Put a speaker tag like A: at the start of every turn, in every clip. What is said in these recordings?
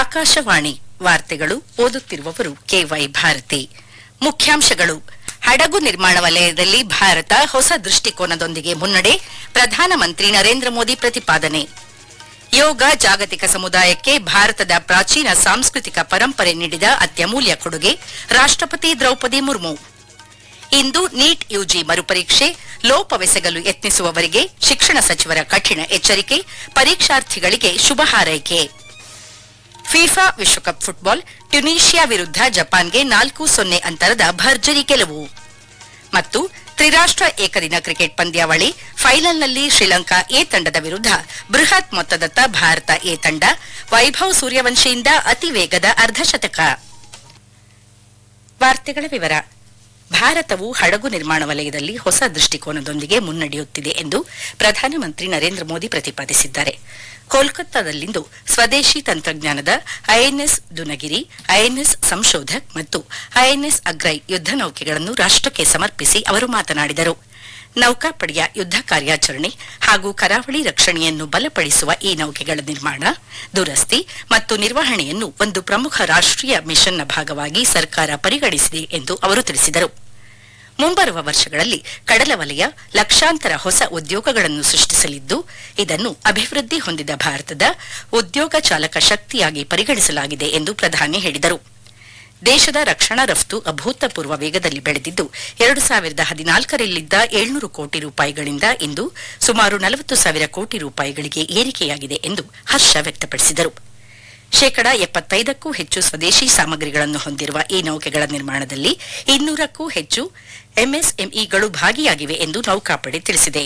A: ಆಕಾಶವಾಣಿ ವಾರ್ತೆಗಳು ಓದುತ್ತಿರುವವರು ಕೆವೈ ಭಾರತಿ ಮುಖ್ಯಾಂಶಗಳು ಹಡಗು ನಿರ್ಮಾಣ ವಲಯದಲ್ಲಿ ಭಾರತ ಹೊಸ ದೃಷ್ಟಿಕೋನದೊಂದಿಗೆ ಮುನ್ನಡೆ ಪ್ರಧಾನಮಂತ್ರಿ ನರೇಂದ್ರ ಮೋದಿ ಪ್ರತಿಪಾದನೆ ಯೋಗ ಜಾಗತಿಕ ಸಮುದಾಯಕ್ಕೆ ಭಾರತದ ಪ್ರಾಚೀನ ಸಾಂಸ್ಕೃತಿಕ ಪರಂಪರೆ ನೀಡಿದ ಅತ್ಯಮೂಲ್ಯ ಕೊಡುಗೆ ರಾಷ್ಟ್ರಪತಿ ದ್ರೌಪದಿ ಮುರ್ಮು ಇಂದು ನೀಟ್ ಯುಜಿ ಮರುಪರೀಕ್ಷೆ ಲೋಪವೆಸಗಲು ಯತ್ನಿಸುವವರಿಗೆ ಶಿಕ್ಷಣ ಸಚಿವರ ಕಠಿಣ ಎಚ್ಚರಿಕೆ ಪರೀಕ್ಷಾರ್ಥಿಗಳಿಗೆ ಶುಭ ಹಾರೈಕೆ ಫಿಫಾ ವಿಶ್ವಕಪ್ ಫುಟ್ಬಾಲ್ ಟ್ಯುನೀಷಿಯಾ ವಿರುದ್ಧ ಜಪಾನ್ಗೆ ನಾಲ್ಕು ಸೊನ್ನೆ ಅಂತರದ ಭರ್ಜರಿ ಗೆಲುವು ಮತ್ತು ತ್ರಿರಾಷ್ಟ್ರ ಏಕದಿನ ಕ್ರಿಕೆಟ್ ಪಂದ್ಯಾವಳಿ ಫೈನಲ್ನಲ್ಲಿ ಶ್ರೀಲಂಕಾ ಎ ತಂಡದ ವಿರುದ್ಧ ಬೃಹತ್ ಮೊತ್ತದತ್ತ ಭಾರತ ಎ ತಂಡ ವೈಭವ್ ಸೂರ್ಯವಂಶಿಯಿಂದ ಅತಿ ವೇಗದ ಅರ್ಧಶತಕ ವಾರ್ತೆಗಳ ವಿವರ ಭಾರತವು ಹಡಗು ನಿರ್ಮಾಣ ವಲಯದಲ್ಲಿ ಹೊಸ ದೃಷ್ಟಿಕೋನದೊಂದಿಗೆ ಮುನ್ನಡೆಯುತ್ತಿದೆ ಎಂದು ಪ್ರಧಾನಮಂತ್ರಿ ನರೇಂದ್ರ ಮೋದಿ ಪ್ರತಿಪಾದಿಸಿದ್ದಾರೆ ಕೋಲ್ಕತ್ತಾದಲ್ಲಿಂದು ಸ್ವದೇಶಿ ತಂತ್ರಜ್ಞಾನದ ಐಎನ್ಎಸ್ ದುನಗಿರಿ ಐಎನ್ಎಸ್ ಸಂಶೋಧಕ್ ಮತ್ತು ಐಎನ್ಎಸ್ ಅಗ್ರೈ ಯುದ್ಧ ನೌಕೆಗಳನ್ನು ರಾಷ್ಟಕ್ಕೆ ಸಮರ್ಪಿಸಿ ಅವರು ಮಾತನಾಡಿದರು ನೌಕಾಪಡೆಯ ಯುದ್ಧ ಕಾರ್ಯಾಚರಣೆ ಹಾಗೂ ಕರಾವಳಿ ರಕ್ಷಣೆಯನ್ನು ಬಲಪಡಿಸುವ ಈ ನೌಕೆಗಳ ನಿರ್ಮಾಣ ದುರಸ್ತಿ ಮತ್ತು ನಿರ್ವಹಣೆಯನ್ನು ಒಂದು ಪ್ರಮುಖ ರಾಷ್ಟೀಯ ಮಿಷನ್ನ ಭಾಗವಾಗಿ ಸರ್ಕಾರ ಪರಿಗಣಿಸಿದೆ ಎಂದು ಅವರು ತಿಳಿಸಿದರು ಮುಂಬರುವ ವರ್ಷಗಳಲ್ಲಿ ಕಡಲ ವಲಯ ಲಕ್ಷಾಂತರ ಹೊಸ ಉದ್ಯೋಗಗಳನ್ನು ಸೃಷ್ಟಿಸಲಿದ್ದು ಇದನ್ನು ಅಭಿವೃದ್ಧಿ ಹೊಂದಿದ ಭಾರತದ ಉದ್ಯೋಗ ಚಾಲಕ ಶಕ್ತಿಯಾಗಿ ಪರಿಗಣಿಸಲಾಗಿದೆ ಎಂದು ಪ್ರಧಾನಿ ಹೇಳಿದರು ದೇಶದ ರಕ್ಷಣಾ ರಫ್ತು ಅಭೂತಪೂರ್ವ ವೇಗದಲ್ಲಿ ಬೆಳೆದಿದ್ದು ಎರಡು ಸಾವಿರದ ಹದಿನಾಲ್ಕರಲ್ಲಿದ್ದ ಏಳ್ನೂರು ಕೋಟಿ ರೂಪಾಯಿಗಳಿಂದ ಇಂದು ಸುಮಾರು ನಲವತ್ತು ಸಾವಿರ ಕೋಟಿ ರೂಪಾಯಿಗಳಿಗೆ ಏರಿಕೆಯಾಗಿದೆ ಎಂದು ಹರ್ಷ ವ್ಯಕ್ತಪಡಿಸಿದರು ಶೇಕಡ ಎಪ್ಪತ್ತೈದಕ್ಕೂ ಹೆಚ್ಚು ಸ್ವದೇಶಿ ಸಾಮಗ್ರಿಗಳನ್ನು ಹೊಂದಿರುವ ಈ ನೌಕೆಗಳ ನಿರ್ಮಾಣದಲ್ಲಿ ಇನ್ನೂರಕ್ಕೂ ಹೆಚ್ಚು ಎಂಎಸ್ಎಂಇಗಳು ಭಾಗಿಯಾಗಿವೆ ಎಂದು ನೌಕಾಪಡೆ ತಿಳಿಸಿದೆ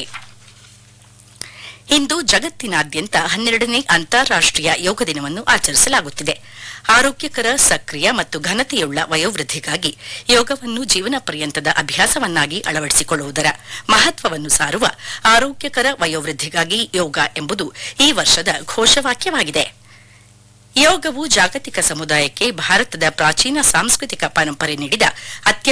A: ಇಂದು ಜಗತ್ತಿನಾದ್ಯಂತ ಹನ್ನೆರಡನೇ ಅಂತಾರಾಷ್ಟೀಯ ಯೋಗ ದಿನವನ್ನು ಆಚರಿಸಲಾಗುತ್ತಿದೆ ಆರೋಗ್ಯಕರ ಸಕ್ರಿಯ ಮತ್ತು ಘನತೆಯುಳ್ಳ ವಯೋವೃದ್ಧಿಗಾಗಿ ಯೋಗವನ್ನು ಜೀವನ ಪರ್ಯಂತದ ಅಭ್ಯಾಸವನ್ನಾಗಿ ಅಳವಡಿಸಿಕೊಳ್ಳುವುದರ ಮಹತ್ವವನ್ನು ಸಾರುವ ಆರೋಗ್ಯಕರ ವಯೋವೃದ್ಧಿಗಾಗಿ ಯೋಗ ಎಂಬುದು ಈ ವರ್ಷದ ಘೋಷವಾಕ್ಯವಾಗಿದೆ ಯೋಗವು ಜಾಗತಿಕ ಸಮುದಾಯಕ್ಕೆ ಭಾರತದ ಪ್ರಾಚೀನ ಸಾಂಸ್ಕೃತಿಕ ಪರಂಪರೆ ನೀಡಿದ ಅತ್ಯ